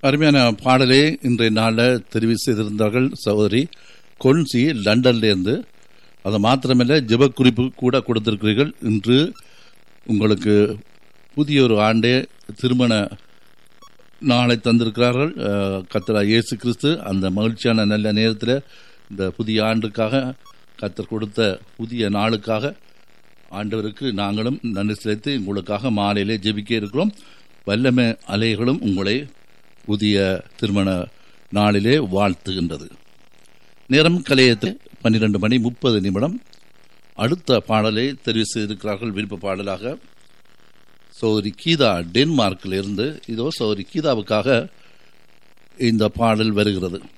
அருமையான பாடலை இன்றைய நாளில் தெரிவு செய்திருந்தார்கள் சகோதரி கொன்சி லண்டன்லேருந்து அது மாத்திரமல்ல ஜெப குறிப்பு கூட கொடுத்திருக்கிறீர்கள் இன்று உங்களுக்கு புதிய ஒரு ஆண்டே திருமண நாளை தந்திருக்கிறார்கள் அஹ், கர்த்தரா இயேசு கிறிஸ்து அந்த மகிழ்ச்சியான நல்ல நேரத்தில் இந்த புதிய ஆண்டுக்காக கத்தர் கொடுத்த புதிய நாளுக்காக ஆண்டவருக்கு நாங்களும் நன்றி செலுத்தி உங்களுக்காக மாலையிலே ஜெபிக்க இருக்கிறோம் வல்லமை அலைகளும் உங்களை புதிய திருமண நாளிலே வாழ்த்துகின்றது நேரம் கலையத்தில் பன்னிரண்டு மணி முப்பது நிமிடம் அடுத்த பாடலை தெரிவு செய்திருக்கிறார்கள் விருப்ப பாடலாக சௌரி கீதா டென்மார்க்கில் இருந்து இதோ சௌரி கீதாவுக்காக இந்த பாடல் வருகிறது